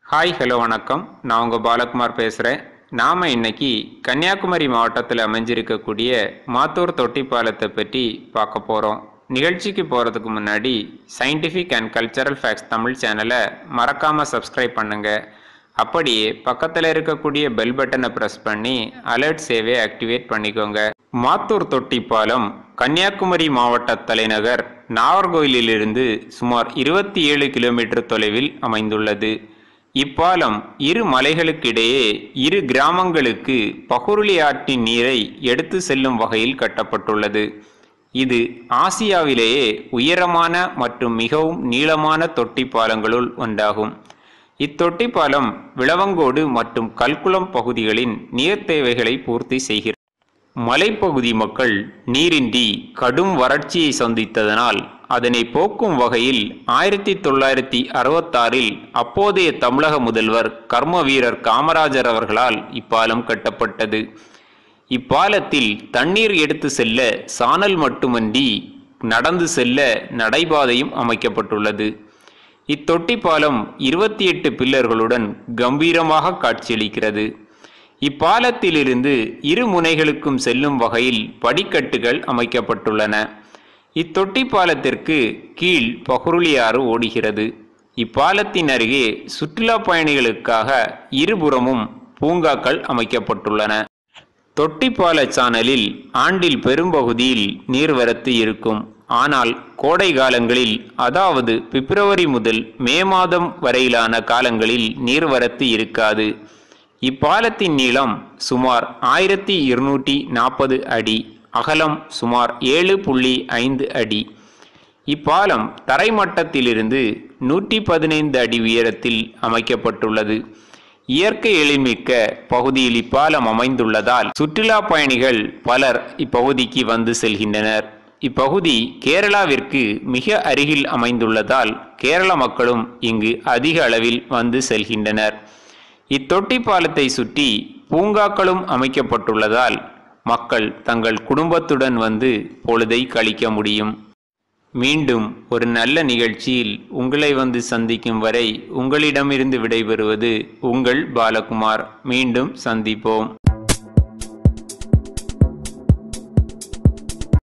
hi hello வணக்கம் நான் உங்கள் பாலகுமார் பேசுகிறேன் நாம் இன்னைக்கு கன்னியாகுமரி மாவட்டத்தில் அமைஞ்சிருக்கக்கூடிய மாத்தூர் தொட்டிப்பாலத்தை பற்றி பார்க்க போகிறோம் நிகழ்ச்சிக்கு போகிறதுக்கு முன்னாடி scientific and cultural facts Tamil சேனலை மறக்காமல் சப்ஸ்கிரைப் பண்ணுங்கள் அப்படியே பக்கத்தில் இருக்கக்கூடிய பெல் பட்டனை ப்ரெஸ் பண்ணி அலர்ட் சேவையை ஆக்டிவேட் பண்ணிக்கோங்க மாத்தூர் தொட்டிப்பாலம் கன்னியாகுமரி மாவட்ட தலைநகர் நாகர்கோயிலிலிருந்து சுமார் இருபத்தி ஏழு கிலோமீட்டர் தொலைவில் அமைந்துள்ளது இப்பாலம் இரு மலைகளுக்கிடையே இரு கிராமங்களுக்கு பகுருளி ஆற்றின் நீரை எடுத்து செல்லும் வகையில் கட்டப்பட்டுள்ளது இது ஆசியாவிலேயே உயரமான மற்றும் மிகவும் நீளமான தொட்டி பாலங்களுள் ஒன்றாகும் இத்தொட்டி பாலம் விளவங்கோடு மற்றும் கல்குளம் பகுதிகளின் நீர் தேவைகளை பூர்த்தி செய்கிறது மலைப்பகுதி மக்கள் நீரின்றி கடும் வறட்சியை சந்தித்ததனால் அதனை போக்கும் வகையில் ஆயிரத்தி தொள்ளாயிரத்தி அறுபத்தாறில் அப்போதைய தமிழக முதல்வர் கர்ம வீரர் காமராஜர் அவர்களால் இப்பாலம் கட்டப்பட்டது இப்பாலத்தில் தண்ணீர் எடுத்து செல்ல சானல் மட்டுமன்றி நடந்து செல்ல நடைபாதையும் அமைக்கப்பட்டுள்ளது இத்தொட்டி பாலம் இருபத்தி எட்டு பில்லர்களுடன் கம்பீரமாக காட்சியளிக்கிறது இப்பாலத்திலிருந்து இரு முனைகளுக்கும் செல்லும் வகையில் படிக்கட்டுகள் அமைக்கப்பட்டுள்ளன இத்தொட்டி பாலத்திற்கு கீழ் பகுருளியாறு ஓடுகிறது இப்பாலத்தின் அருகே சுற்றுலா பயணிகளுக்காக இருபுறமும் பூங்காக்கள் அமைக்கப்பட்டுள்ளன தொட்டிப்பால சானலில் ஆண்டில் பெரும்பகுதியில் நீர்வரத்து இருக்கும் ஆனால் கோடை காலங்களில் அதாவது பிப்ரவரி முதல் மே மாதம் வரையிலான காலங்களில் நீர்வரத்து இருக்காது இப்பாலத்தின் நீளம் சுமார் ஆயிரத்தி இருநூற்றி நாற்பது அடி அகலம் சுமார் ஏழு புள்ளி ஐந்து அடி இப்பாலம் தரைமட்டத்திலிருந்து நூற்றி பதினைந்து அடி உயரத்தில் அமைக்கப்பட்டுள்ளது இயற்கை எழில்மிக்க பகுதியில் இப்பாலம் அமைந்துள்ளதால் சுற்றுலா பயணிகள் பலர் இப்பகுதிக்கு வந்து செல்கின்றனர் இப்பகுதி கேரளாவிற்கு மிக அருகில் அமைந்துள்ளதால் கேரள மக்களும் இங்கு அதிக அளவில் வந்து செல்கின்றனர் இத்தொட்டி பாலத்தை சுற்றி பூங்காக்களும் அமைக்கப்பட்டுள்ளதால் மக்கள் தங்கள் குடும்பத்துடன் வந்து பொழுதை கழிக்க முடியும் மீண்டும் ஒரு நல்ல நிகழ்ச்சியில் உங்களை வந்து சந்திக்கும் வரை உங்களிடமிருந்து விடைபெறுவது உங்கள் பாலகுமார் மீண்டும் சந்திப்போம்